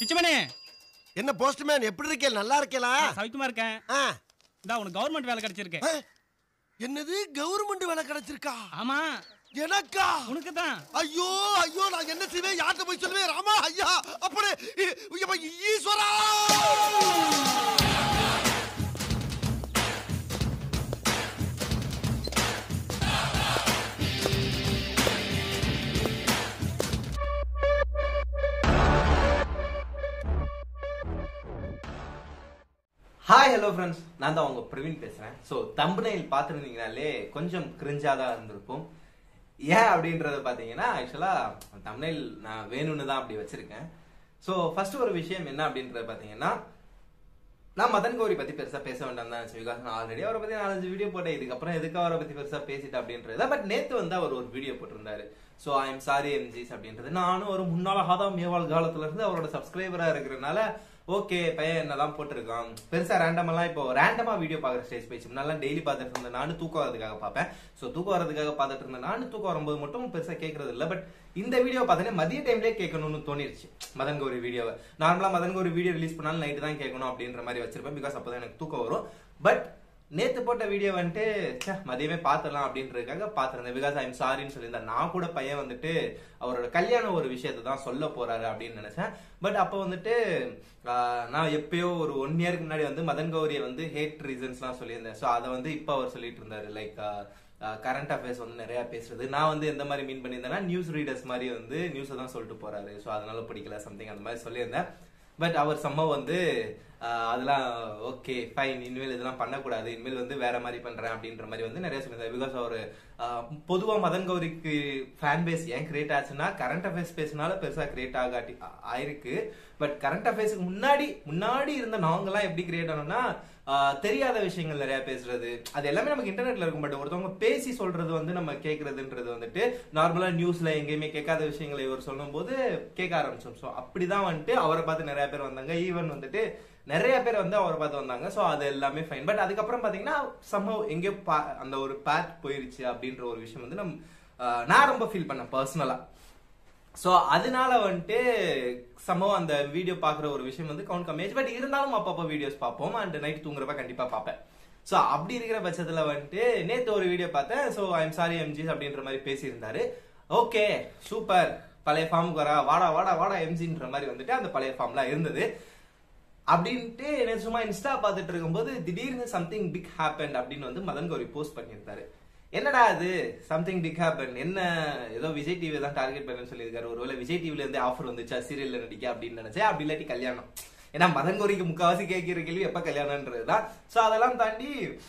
பிச்சமணி என்ன போஸ்ட்மேன் எப்படி இருக்கே நல்லா இருக்கேலா சவிக்குமா இருக்கேன் ஆ. இந்தா உனக்கு கவர்மெண்ட் வேலை கிடைச்சிருக்கு ஆ. என்னது கவர்மெண்ட் வேலை கிடைச்சிருக்கா ஆமா எனக்கா உனக்கு தான் ஐயோ ஐயோ நான் என்ன செய்வேன் யார்கிட்ட போய் சொல்லுவேன் ராமா ஐயா அப்படி இ- ஐயப்பா, ஈஸ்வரா ஹாய் ஹலோ ஃப்ரெண்ட்ஸ் நான் தான் உங்க பிரவீன் பேசுறேன் ஸோ தம்பனையில் பார்த்துருந்தீங்கனாலே கொஞ்சம் கிரிஞ்சாக தான் இருந்திருக்கும் ஏன் அப்படின்றத பார்த்தீங்கன்னா ஆக்சுவலாக தம்பனையில் நான் வேணும்னு தான் அப்படி வச்சிருக்கேன் ஸோ ஃபர்ஸ்ட் ஒரு விஷயம் என்ன அப்படின்றத பார்த்தீங்கன்னா நான் மதன் கௌரி பத்தி பெருசா பேச வேண்டாம் தான் பிகாஸ் நான் ஆல்ரெடி அவரை பத்தி நாலஞ்சு வீடியோ போட்டேன் இதுக்கப்புறம் எதுக்கு அவரை பத்தி பெருசா பேசிட்டு அப்படின்றது பட் நேத்து வந்து அவர் ஒரு வீடியோ போட்டிருந்தாரு ஸோ ஐ எம் சாரி எம்ஜிஸ் அப்படின்றது நானும் ஒரு முன்னாள் ஹாதாம் மேவாள் காலத்துல இருந்து அவரோட சப்ஸ்கிரைபரா இருக்கிறனால ஓகே பையன் என்னதான் போட்டிருக்கான் பெருசா ரேண்டமெல்லாம் இப்போ ரேண்டமா வீடியோ பாக்குற ஸ்டேஜ் போயிடுச்சு முன்னாலாம் டெய்லி பார்த்துட்டு இருந்தேன் நானும் தூக்கம் வரதுக்காக பார்ப்பேன் ஸோ தூக்கம் வரதுக்காக பார்த்துட்டு இருந்தேன் நானும் தூக்கம் வரும்போது மட்டும் பெருசா கேட்கறது இல்லை பட் இந்த வீடியோ பார்த்தீங்கன்னா மதிய டைம்லேயே கேட்கணும்னு தோணிருச்சு மதன் கௌரி வீடியோவை நார்மலா மதன் கௌரி வீடியோ ரிலீஸ் பண்ணாலும் நைட்டு தான் கேட்கணும் அப்படின்ற மாதிரி வச்சிருப்பேன் பிகாஸ் அப்பதான் எனக்கு தூக்கம் வரும் பட் நேத்து போட்ட வீடியோ வந்துட்டு ச்சே, மதியமே பாத்துடலாம் அப்படின்றதுக்காக பாத்துருந்தேன் பிகாஸ் ஐம் சாரின்னு சொல்லியிருந்தேன் நான் கூட பையன் வந்துட்டு அவரோட கல்யாண ஒரு விஷயத்தை தான் சொல்ல போறாரு அப்படின்னு நினைச்சேன் பட் அப்போ வந்துட்டு ஆஹ், நான் எப்பயோ ஒரு ஒன் இயருக்கு முன்னாடி வந்து மதன் கௌரியை வந்து ஹேட் ரீசன்ஸ்லாம் சொல்லியிருந்தேன் ஸோ அதை வந்து இப்போ அவர் சொல்லிட்டு இருந்தாரு லைக் கரண்ட் அஃபேர்ஸ் வந்து நிறைய பேசுறது நான் வந்து எந்த மாதிரி மீன் பண்ணியிருந்தேன்னா நியூஸ் ரீடர்ஸ் மாதிரி வந்து நியூஸை தான் சொல்லிட்டு போறாரு ஸோ அதனால பிடிக்கல சம்திங் அந்த மாதிரி சொல்லியிருந்தேன் பட் அவர் சம்ம வந்து ஆஹ், அதெல்லாம் ஓகே ஃபைன் இனிமேல் இதெல்லாம் பண்ணக்கூடாது இனிமேல் வந்து வேற மாதிரி பண்றேன் அப்படின்ற மாதிரி வந்து நிறைய சொல்லியிருந்தார் பிகாஸ் அவர் பொதுவா மதன் கௌரிக்கு ஃபேன் பேஸ் ஏன் கிரியேட் ஆச்சுன்னா கரண்ட் அஃபேர்ஸ் பேசினால பெருசா கிரியேட் ஆகாட்டி ஆ- ஆயிருக்கு பட் கரண்ட் அஃபேர்ஸ்க்கு முன்னாடி முன்னாடி இருந்த நாங்கெல்லாம் எப்படி கிரியேட் ஆனோம்னா ஆஹ், தெரியாத விஷயங்கள் நிறைய பேசுறது அது எல்லாமே நமக்கு இன்டர்நெட்ல இருக்கும் பட் ஒருத்தவங்க பேசி சொல்றது வந்து நம்ம கேட்கறதுன்றது வந்துட்டு நார்மலா நியூஸ்ல எங்கேயுமே கேட்காத விஷயங்களை இவர் சொல்லும் போது கேட்க ஆரம்பிச்சோம் ஸோ அப்படிதான் வந்துட்டு அவரை பார்த்து நிறைய பேர் வந்தாங்க ஈவன் வந்துட்டு நிறைய பேர் வந்து அவரை பார்த்து வந்தாங்க ஸோ அது எல்லாமே ஃபைன் பட் அதுக்கப்புறம் பாத்தீங்கன்னா சம்பவம் எங்கேயோ பா- அந்த ஒரு பேட் போயிருச்சு அப்படின்ற ஒரு விஷயம் வந்து நம்ம ஆஹ், நான் ரொம்ப ஃபீல் பண்ணேன் பர்சனலா ஸோ அதனால வந்துட்டு சம்பவம் அந்த வீடியோ பார்க்குற ஒரு விஷயம் வந்து கவுண்ட் கம்மியாச்சு பட் இருந்தாலும் அப்பப்போ வீடியோஸ் பார்ப்போம் அண்ட் நைட் தூங்குறப்ப கண்டிப்பா பார்ப்பேன் ஸோ அப்படி இருக்கிற பட்சத்தில் வந்துட்டு நேற்று ஒரு வீடியோ பார்த்தேன் ஸோ ஐம் சாரி எம்ஜிஸ் அப்படின்ற மாதிரி பேசியிருந்தாரு ஓகே சூப்பர் பழைய ஃபார்முக்கு வரா வாடா வாடா வாடா எம்ஜின்ற மாதிரி வந்துட்டு அந்த பழைய ஃபார்ம்லாம் இருந்தது அப்படின்ட்டு எனக்கு சும்மா இன்ஸ்டா பார்த்துட்டு இருக்கும்போது திடீர்னு சம்திங் பிக் ஹேப்பன் அப்படின்னு வந்து மதன் கௌரி போஸ்ட் பண்ணியிருந்தாரு என்னடா அது சம்திங் பிக் ஹேப்பன் என்ன ஏதோ விஜய் டிவி தான் டார்கெட் பண்ணு சொல்லியிருக்காரு ஒருவேளை விஜய் டிவில இருந்து ஆஃபர் வந்துச்சா சீரியல்ல நடிக்க அப்படின்னு நினைச்சேன் அப்படி இல்லாட்டி கல்யாணம் ஏன்னா மதன் கௌரிக்கு முக்காவாசி கேட்கிற கேள்வி எப்ப கல்யாணம்ன்றது தான் ஸோ அதெல்லாம் தாண்டி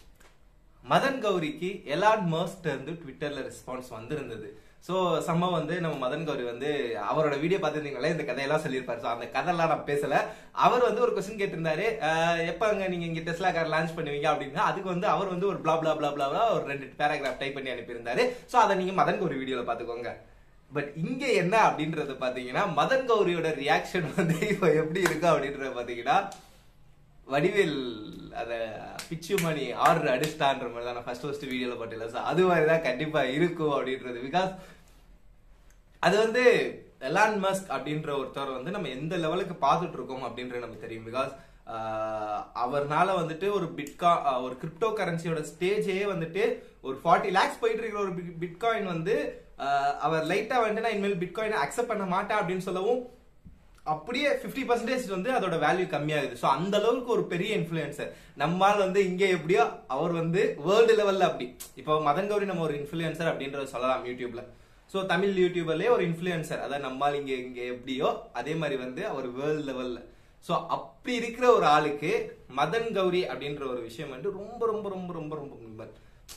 மதன் கௌரிக்கு எலான் மர்ஸ்ட் இருந்து ட்விட்டர்ல ரெஸ்பான்ஸ் வந்திருந்தது சோ சம்ம வந்து நம்ம மதன் கௌரி வந்து அவரோட வீடியோ பார்த்துருந்தீங்களே இந்த கதையெல்லாம் சொல்லியிருப்பாரு ஸோ அந்த கதையெல்லாம் நான் பேசல அவர் வந்து ஒரு கொஸ்டின் கேட்டிருந்தாரு அஹ், எப்பங்க நீங்க இங்க டெஸ்லா கார் லான்ச் பண்ணுவீங்க அப்படின்னா அதுக்கு வந்து அவர் வந்து ஒரு பிளா பிளா பிளா பிளா ஒரு ரெண்டு பேராகிராஃப் டைப் பண்ணி அனுப்பியிருந்தாரு சோ அதை நீங்க மதன் கௌரி வீடியோல பாத்துக்கோங்க பட் இங்க என்ன அப்படின்றது பாத்தீங்கன்னா மதன் கௌரியோட ரியாக்ஷன் வந்து இப்போ எப்படி இருக்கு அப்படின்றத பாத்தீங்கன்னா வடிவேல் அத பிச்சு மணி ஆர்டர் அடிச்சிட்டான்ற மாதிரி தான் நான் ஃபர்ஸ்ட் ஃபர்ஸ்ட் வீடியோல போட்டேன் ஸோ அது மாதிரி தான் கண்டிப்பா இருக்கும் அப்படின்றது பிகாஸ் அது வந்து எலான் மஸ்க் அப்படின்ற ஒருத்தர் வந்து நம்ம எந்த லெவலுக்கு பார்த்துட்டு இருக்கோம் அப்படின்றது நமக்கு தெரியும் பிகாஸ் அவர்னால வந்துட்டு ஒரு பிட்கா ஆஹ் ஒரு கிரிப்டோ கரன்சியோட ஸ்டேஜே வந்துட்டு ஒரு ஃபார்ட்டி லேக்ஸ் போயிட்டு இருக்கிற ஒரு பிட்காயின் வந்து ஆஹ் அவர் லைட்டா வந்துட்டு நான் இனிமேல் பிட்காயினை அக்செப்ட் பண்ண மாட்டேன் அப்படின்னு சொல்லவும் அப்படியே 50% பர்சன்டேஜ் வந்து அதோட வேல்யூ கம்மியாகுது ஸோ அந்த அளவுக்கு ஒரு பெரிய இன்ஃபுளுசர் நம்மால் வந்து இங்க எப்படியோ அவர் வந்து வேர்ல்டு லெவல்ல அப்படி இப்போ மதன் கௌரி நம்ம ஒரு இன்ஃபுளுசர் அப்படின்றத சொல்லலாம் யூடியூப்ல ஸோ தமிழ் யூடியூபர்லயே ஒரு இன்ஃபுளுசர் அதான் நம்மால் இங்க இங்க எப்படியோ அதே மாதிரி வந்து அவர் வேர்ல்டு லெவல்ல ஸோ அப்படி இருக்கிற ஒரு ஆளுக்கு மதன் கௌரி அப்படின்ற ஒரு விஷயம் வந்து ரொம்ப ரொம்ப ரொம்ப ரொம்ப ரொம்ப ரொம்ப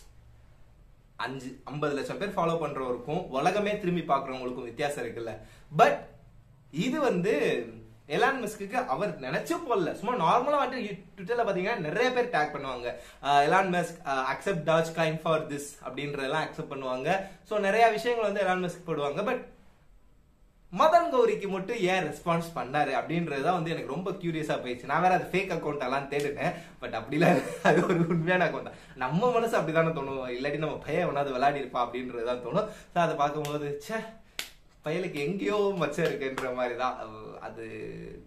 அஞ்சு ஐம்பது லட்சம் பேர் ஃபாலோ பண்றவருக்கும் உலகமே திரும்பி பார்க்கறவங்களுக்கும் வித்தியாசம் இருக்குல்ல பட் இது வந்து எலான் மஸ்க்கு அவர் நினைச்சும் போடல சும்மா நார்மலா வந்து ட்விட்டர்ல பாத்தீங்கன்னா நிறைய பேர் டேக் பண்ணுவாங்க ah Elon Musk accept Dogecoin for this அப்படின்றதெல்லாம் அக்செப்ட் பண்ணுவாங்க ஸோ நிறைய விஷயங்கள் வந்து எலான் மஸ்க் போடுவாங்க பட் மதன் கௌரிக்கு மட்டும் ஏன் ரெஸ்பான்ஸ் பண்ணாரு அப்படின்றது தான் வந்து எனக்கு ரொம்ப கியூரியஸா போயிடுச்சு நான் வேற அது ஃபேக் அக்கௌண்ட் எல்லாம் தேடினேன் பட் அப்படிலாம் இல்ல. அது ஒரு உண்மையான அக்கௌண்ட் தான் நம்ம மனசு அப்படிதானே தோணும் இல்லாட்டி நம்ம பையன் வேணாது விளையாடி இருப்பா அப்படின்றது தான் தோணும் ஸோ அதை பார்க்கும்போது ச்சே பயலுக்கு எங்கேயோ மச்சம் இருக்குன்ற மாதிரி தான் அது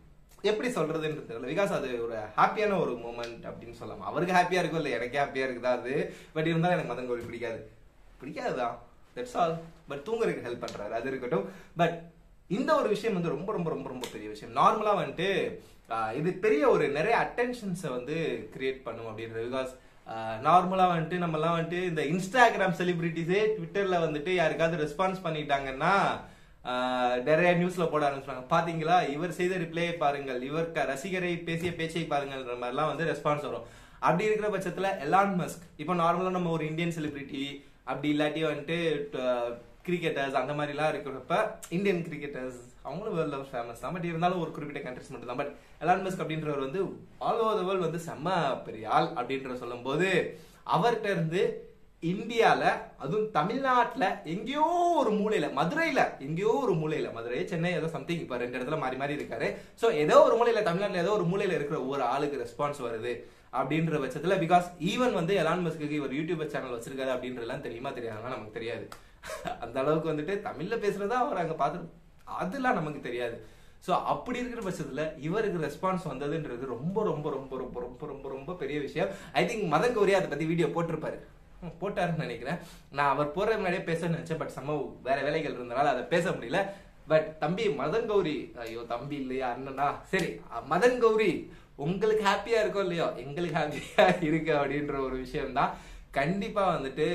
எப்படி சொல்றதுன்னு தெரியல பிகாஸ் அது ஒரு ஹாப்பியான ஒரு மூமெண்ட் அப்படின்னு சொல்லலாம் அவருக்கு ஹாப்பியா இருக்கும் இல்ல எனக்கே ஹாப்பியா இருக்குதா அது பட் இருந்தாலும் எனக்கு மதன் கோரி பிடிக்காது பிடிக்காதுதான் தட்ஸ் ஆல் பட் தூங்குறதுக்கு ஹெல்ப் பண்றாரு அது இருக்கட்டும் பட் இந்த ஒரு விஷயம் வந்து ரொம்ப ரொம்ப ரொம்ப ரொம்ப பெரிய விஷயம் நார்மலா வந்துட்டு ஆஹ், இது பெரிய ஒரு நிறைய அட்டென்ஷன்ஸை வந்து கிரியேட் பண்ணும் அப்படின்றது பிகாஸ் நார்மலா வந்துட்டு நம்ம எல்லாம் வந்துட்டு இந்த இன்ஸ்டாகிராம் செலிபிரிட்டிஸே ட்விட்டர்ல வந்துட்டு யாருக்காவது ரெஸ்பான்ஸ் பண்ணிட்டாங்கன்னா ஆஹ், நிறைய நியூஸ்ல போட ஆரம்பிச்சாங்க பாத்தீங்களா இவர் செய்த ரிப்ளை பாருங்கள் இவர் க- ரசிகரை பேசிய பேச்சை பாருங்கள்ன்ற மாதிரிலாம் வந்து ரெஸ்பான்ஸ் வரும் அப்படி இருக்கிற பட்சத்துல எலான் மஸ்க் இப்போ நார்மலா நம்ம ஒரு இந்தியன் செலிபிரிட்டி அப்படி இல்லாட்டி வந்துட்டு கிரிக்கெட்டர்ஸ் அந்த மாதிரிலாம் இருக்கிறப்ப இந்தியன் கிரிக்கெட்டர்ஸ் அவங்களும் வேர்ல்ட் லெவல் ஃபேமஸ் தான் பட் இருந்தாலும் ஒரு குறிப்பிட்ட கண்ட்ரிஸ் மட்டும் தான் பட் எலான் மஸ்க் அப்படின்றவர் வந்து ஆல் ஓவர் த வேர்ல்ட் வந்து செம்ம பெரிய ஆள் அப்படின்ற சொல்லும்போது அவர்கிட்ட இருந்து இந்தியால அதுவும் தமிழ்நாட்டுல எங்கேயோ ஒரு மூலையில மதுரையில எங்கேயோ ஒரு மூலையில மதுரை சென்னை ஏதோ சம்திங் இப்ப ரெண்டு இடத்துல மாறி மாறி இருக்காரு சோ ஏதோ ஒரு மூலையில தமிழ்நாட்டுல ஏதோ ஒரு மூலையில இருக்கிற ஒரு ஆளுக்கு ரெஸ்பான்ஸ் வருது அப்படின்ற பட்சத்துல பிகாஸ் ஈவன் வந்து எலான் மஸ்க்கு இவர் யூடியூப் சேனல் வச்சிருக்காரு அப்படின்றதெல்லாம் தெரியுமா தெரியாதுன்னா நமக்கு தெரியாது அந்த அளவுக்கு வந்துட்டு தமிழ்ல பேசுறதா அவர் அங்க பார்த்து அதெல்லாம் நமக்கு தெரியாது சோ அப்படி இருக்கிற பட்சத்துல இவருக்கு ரெஸ்பான்ஸ் வந்ததுன்றது ரொம்ப ரொம்ப ரொம்ப ரொம்ப ரொம்ப ரொம்ப ரொம்ப பெரிய விஷயம் ஐ திங்க் மதன் கௌரி அதை பத்தி வீடியோ போட்டிருப்பாரு ஹம், போட்டாருன்னு நினைக்கிறேன் நான் அவர் போற முன்னாடியே பேச நினைச்சேன் பட் சம்ம வேற வேலைகள் இருந்தனால அதை பேச முடியல பட் தம்பி மதன் கௌரி ஐயோ தம்பி இல்லையா அண்ணனா சரி அஹ், மதன் கௌரி உங்களுக்கு ஹாப்பியா இருக்கோ இல்லையோ எங்களுக்கு ஹாப்பியா இருக்கு அப்படின்ற ஒரு விஷயம் தான் கண்டிப்பா வந்துட்டு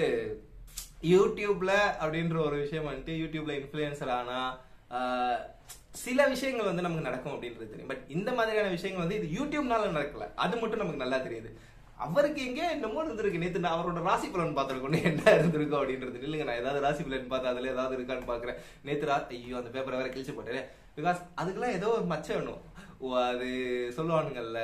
யூடியூப்ல அப்படின்ற ஒரு விஷயம் வந்துட்டு யூடியூப்ல இன்ஃபுளுசர் ஆனா ஆஹ், சில விஷயங்கள் வந்து நமக்கு நடக்கும் அப்படின்றது தெரியும் பட் இந்த மாதிரியான விஷயங்கள் வந்து இது யூடியூப்னால நடக்கல அது மட்டும் நமக்கு நல்லா தெரியுது அவருக்கு எங்கே என்னமோ இருந்திருக்கு நேத்து நான் அவரோட ராசி பலன் பார்த்துருக்கோம் என்ன இருந்திருக்கும் அப்படின்றது இல்லைங்க நான் ஏதாவது ராசி பலன் பார்த்தா அதுல ஏதாவது இருக்கான்னு பாக்குறேன் நேத்து ரா ஐயோ அந்த பேப்பரை வேற கிழிச்சு போட்டேன் பிகாஸ் அதுக்கெல்லாம் ஏதோ ஒரு மச்சம் வேணும் ஓ அது சொல்லுவானுங்கல்ல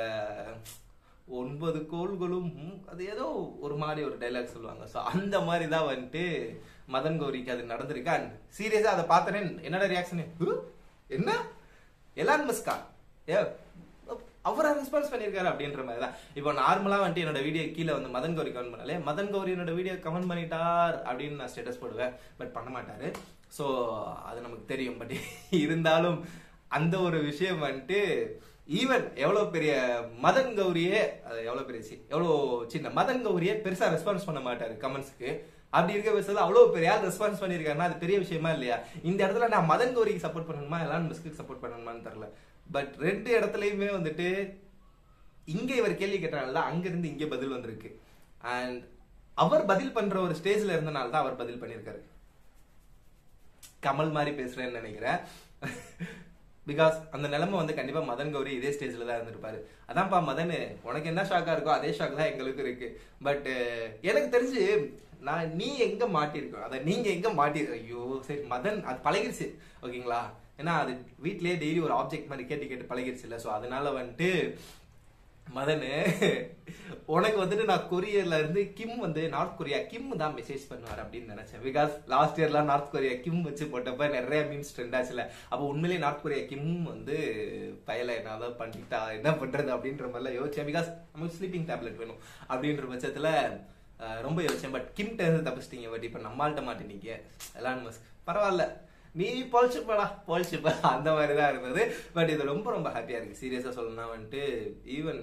ஒன்பது கோள்களும் ம், அது ஏதோ ஒரு மாதிரி ஒரு டைலாக் சொல்லுவாங்க ஸோ அந்த மாதிரி தான் வந்துட்டு மதன் கௌரிக்கு அது நடந்திருக்கு அண்ட் சீரியஸா அதை பார்த்தனே என்னோட ரியாக்ஷன் என்ன எலான் மஸ்கா ஏ அவரா ரெஸ்பான்ஸ் பண்ணியிருக்காரு அப்படின்ற மாதிரி தான் இப்போ நார்மலா வந்துட்டு என்னோட வீடியோ கீழே வந்து மதன் கௌரி கமெண்ட் பண்ணாலே மதன் கௌரி என்னோட வீடியோ கமெண்ட் பண்ணிட்டார் அப்படின்னு நான் ஸ்டேட்டஸ் போடுவேன் பட் பண்ண மாட்டாரு ஸோ அது நமக்கு தெரியும் பட் இருந்தாலும் அந்த ஒரு விஷயம் வந்துட்டு ஈவன் எவ்வளவு பெரிய மதன் கௌரியே அது எவ்வளவு பெரிய சி- எவ்வளவு சின்ன மதன் கௌரியே பெருசா ரெஸ்பான்ஸ் பண்ண மாட்டாரு கமெண்ட்ஸ்க்கு அப்படி இருக்க பட்சத்துல அவ்வளவு பெரிய ஆள் ரெஸ்பான்ஸ் பண்ணிருக்காருன்னா அது பெரிய விஷயமா இல்லையா இந்த இடத்துல நான் மதன் கௌரிக்கு சப்போர்ட் பண்ணணுமா எல்லாம் மிஸ்க்கு சப்போர்ட் பண்ணணுமான்னு தெரியல பட் ரெண்டு இடத்துலயுமே வந்துட்டு இங்க இவர் கேள்வி கேட்டனால தான் அங்க இருந்து இங்க பதில் வந்திருக்கு அண்ட் அவர் பதில் பண்ற ஒரு ஸ்டேஜ்ல இருந்தனால தான் அவர் பதில் பண்ணிருக்காரு கமல் மாதிரி பேசுறேன்னு நினைக்கிறேன் பிகாஸ் அந்த நிலைமை வந்து கண்டிப்பா மதன் கௌரி இதே ஸ்டேஜ்ல தான் இருந்திருப்பாரு அதான்ப்பா மதன் உனக்கு என்ன ஷாக்கா இருக்கோ அதே ஷாக் தான் எங்களுக்கு இருக்கு பட் எனக்கு தெரிஞ்சு நான் நீ எங்க மாட்டிருக்கோம் அதை நீங்க எங்க மாட்டி ஐயோ சரி மதன் அது பழகிருச்சு ஓகேங்களா ஏன்னா அது வீட்லயே டெய்லி ஒரு ஆப்ஜெக்ட் மாதிரி கேட்டு கேட்டு பழகிருச்சு இல்ல சோ அதனால வந்துட்டு மதனு உனக்கு வந்துட்டு நான் கொரியர்ல இருந்து கிம் வந்து நார்த் கொரியா கிம் தான் மெசேஜ் பண்ணுவார் அப்படின்னு நினைச்சேன் பிகாஸ் லாஸ்ட் இயர்லாம் நார்த் கொரியா கிம் வச்சு போட்டப்ப நிறைய மீம்ஸ் ட்ரெண்ட் ஆச்சுல அப்போ உண்மையிலேயே நார்த் கொரியா கிம் வந்து பயல என்னதான் பண்ணிட்டா என்ன பண்றது அப்படின்ற மாதிரிலாம் யோசிச்சேன் பிகாஸ் நமக்கு ஸ்லீப்பிங் டேப்லெட் வேணும் அப்படின்ற பட்சத்துல அஹ், ரொம்ப யோசிச்சேன் பட் கிம் டேர்ந்து தப்பிச்சிட்டீங்க பட் இப்போ நம்மள்ட்ட மாட்டேனீங்க எலான் மஸ்க் பரவாயில்ல நீ பொழிச்சுப்படா பொழிச்சுப்பா அந்த மாதிரி தான் இருந்தது பட் இது ரொம்ப ரொம்ப ஹாப்பியா இருக்கு சீரியஸா சொல்லணும்னா வந்துட்டு ஈவன்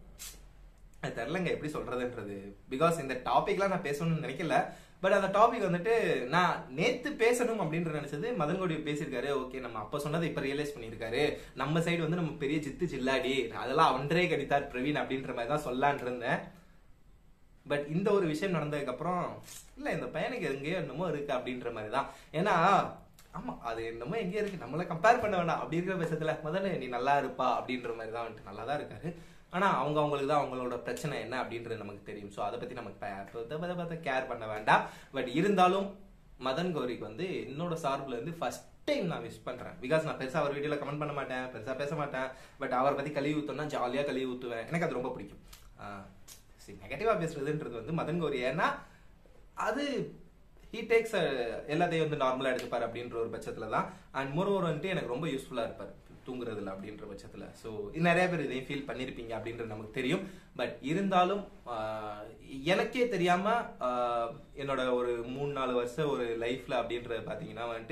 அது தெரிலங்க எப்படி சொல்றதுன்றது பிகாஸ் இந்த டாபிக்லாம் நான் பேசணும்னு நினைக்கல பட் அந்த டாபிக் வந்துட்டு நான் நேத்து பேசணும் அப்படின்ற நினைச்சது மதன்கோடி பேசியிருக்காரு ஓகே நம்ம அப்ப சொன்னதை இப்ப ரியலைஸ் பண்ணியிருக்காரு நம்ம சைடு வந்து நம்ம பெரிய சித்து சில்லாடி அதெல்லாம் அவன்றே கடித்தார் பிரவீன் அப்படின்ற மாதிரி தான் சொல்லான் இருந்தேன் பட் இந்த ஒரு விஷயம் நடந்ததுக்கு அப்புறம் இல்ல இந்த பையனுக்கு எங்கேயோ என்னமோ இருக்கு அப்படின்ற மாதிரி தான் ஏன்னா ஆமா அது என்னமோ எங்கேயோ இருக்கு நம்மள கம்பேர் பண்ண வேணாம் அப்படி இருக்கிற பட்சத்துல முதல்ல நீ நல்லா இருப்பா அப்படின்ற மாதிரி தான் வந்துட்டு நல்லா தான் இருக்காரு ஆனா அவங்க அவங்களுக்கு தான் அவங்களோட பிரச்சனை என்ன அப்படின்றது நமக்கு தெரியும் ஸோ அதை பத்தி நமக்கு கேர் பண்ண வேண்டாம் பட் இருந்தாலும் மதன் கௌரிக்கு வந்து என்னோட சார்புல இருந்து ஃபர்ஸ்ட் டைம் நான் விஷ் பண்றேன் பிகாஸ் நான் பெருசா அவர் வீடியோல கமெண்ட் பண்ண மாட்டேன் பெருசா பேச மாட்டேன் பட் அவரை பத்தி கழுவி ஊத்தோம்னா ஜாலியா கழுவி ஊத்துவேன் எனக்கு அது ரொம்ப பிடிக்கும் சரி நெகட்டிவா பேசுறதுன்றது வந்து மதன் கௌரி ஏன்னா அது ஹீ டேக்ஸ் எல்லாத்தையும் வந்து நார்மலா எடுத்துப்பாரு அப்படின்ற ஒரு பட்சத்துல தான் அண்ட் மோரோவர் வந்துட்டு எனக்கு ரொம்ப யூஸ்ஃபுல்லா இருப்பாரு தூங்குறதுல அப்படின்ற பட்சத்துல ஸோ நிறைய பேர் இதையும் ஃபீல் பண்ணிருப்பீங்க அப்படின்றது நமக்கு தெரியும் பட் இருந்தாலும் ஆஹ், எனக்கே தெரியாம ஆஹ், என்னோட ஒரு மூணு நாலு வருஷம் ஒரு லைஃப்ல அப்படின்றது பாத்தீங்கன்னா வந்துட்டு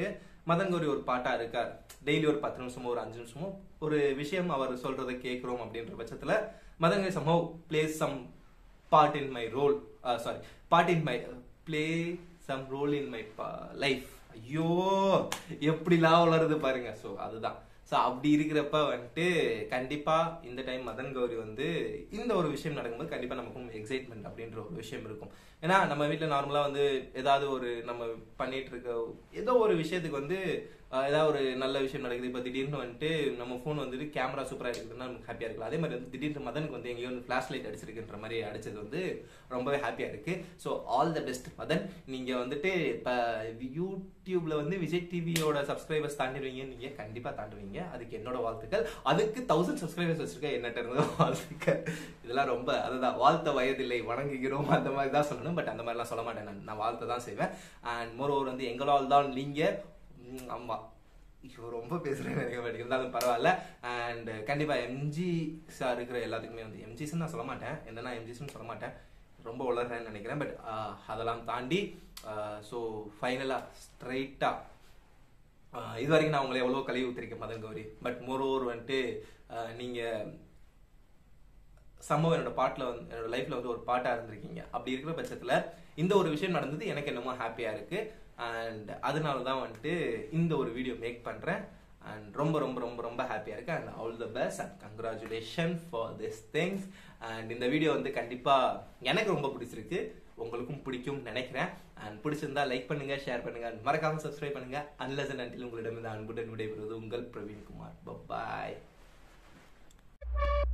மதன் கௌரி ஒரு பாட்டா இருக்கார் டெய்லி ஒரு பத்து நிமிஷமோ ஒரு அஞ்சு நிமிஷமோ ஒரு விஷயம் அவர் சொல்றதை கேட்கிறோம் அப்படின்ற பட்சத்துல Madan Gowri somehow plays some part in my role sorry part in my play some role in my life ஐயோ எப்படிலாம் வளருது பாருங்க ஸோ அதுதான் ஸோ அப்படி இருக்கிறப்ப வந்துட்டு கண்டிப்பா இந்த டைம் மதன் கௌரி வந்து இந்த ஒரு விஷயம் நடக்கும்போது கண்டிப்பா நமக்கும் எக்ஸைட்மெண்ட் அப்படின்ற ஒரு விஷயம் இருக்கும் ஏன்னா நம்ம வீட்டில் நார்மலா வந்து ஏதாவது ஒரு நம்ம பண்ணிட்டு இருக்க ஏதோ ஒரு விஷயத்துக்கு வந்து அஹ், ஏதாவது ஒரு நல்ல விஷயம் நடக்குது இப்போ திடீர்னு வந்துட்டு நம்ம ஃபோன் வந்துட்டு கேமரா சூப்பராக இருக்குதுன்னா நமக்கு ஹாப்பியாக இருக்கலாம் அதே மாதிரி வந்து திடீர்னு மதனுக்கு வந்து எங்கேயோ வந்து ஃபிளாஷ் லைட் அடிச்சிருக்குன்ற மாதிரி அடிச்சது வந்து ரொம்பவே ஹாப்பியாக இருக்கு so all the best Madan நீங்க வந்துட்டு இப்போ யூடியூப்ல வந்து விஜய் டிவியோட சப்ஸ்கிரைபர்ஸ் தாண்டிடுவீங்க நீங்க கண்டிப்பா தாண்டுவீங்க அதுக்கு என்னோட வாழ்த்துக்கள் அதுக்கு தௌசண்ட் சப்ஸ்கிரைபர்ஸ் வச்சிருக்க என்னட்ட இருந்து வாழ்த்துக்கள் இதெல்லாம் ரொம்ப அதுதான் வாழ்த்த வயதில்லை வணங்குகிறோம் அந்த மாதிரி தான் சொல்லணும் பட் அந்த மாதிரிலாம் சொல்ல மாட்டேன் நான் நான் வாழ்த்த தான் செய்வேன் அண்ட் மோரோவர் வந்து எங்களால் தான் நீங்க ம், ஆமா ஐயோ ரொம்ப பேசுறேன் நினைக்க மாட்டேன் இருந்தாலும் பரவாயில்ல அண்ட் கண்டிப்பா எம்ஜி சார் இருக்கிற எல்லாத்துக்குமே வந்து எம்ஜிஸ்ன்னு நான் சொல்ல மாட்டேன் என்னன்னா எம்ஜிஸ்ன்னு சொல்ல மாட்டேன் ரொம்ப வளர்றேன்னு நினைக்கிறேன் பட் அதெல்லாம் தாண்டி ஸோ ஃபைனலாக ஸ்ட்ரைட்டாக இது வரைக்கும் நான் உங்களை எவ்வளோ கழுவி ஊற்றிருக்கேன் மதன் கௌரி பட் மோரோவர் வந்துட்டு ஆஹ், நீங்க சம்பவம் என்னோட பாட்டில் வந்து என்னோட லைஃப்ல வந்து ஒரு பாட்டா இருந்திருக்கீங்க அப்படி இருக்கிற பட்சத்துல இந்த ஒரு விஷயம் நடந்தது எனக்கு என்னமோ ஹாப்பியா இருக்கு அண்ட் அதனால தான் வந்துட்டு இந்த ஒரு வீடியோ மேக் பண்றேன் அண்ட் ரொம்ப ரொம்ப ரொம்ப ரொம்ப ஹாப்பியா இருக்கு and all the best and congratulation for this things and இந்த வீடியோ வந்து கண்டிப்பா எனக்கு ரொம்ப பிடிச்சிருக்கு உங்களுக்கும் பிடிக்கும் நினைக்கிறேன் அண்ட் பிடிச்சிருந்தா லைக் பண்ணுங்க ஷேர் பண்ணுங்க and மறக்காம சப்ஸ்கிரைப் பண்ணுங்க அன்லஸ் அண்ட் அன்டில் உங்களிடம் இந்த அன்புடன் விடைபெறுவது உங்கள் பிரவீன்குமார் பாய்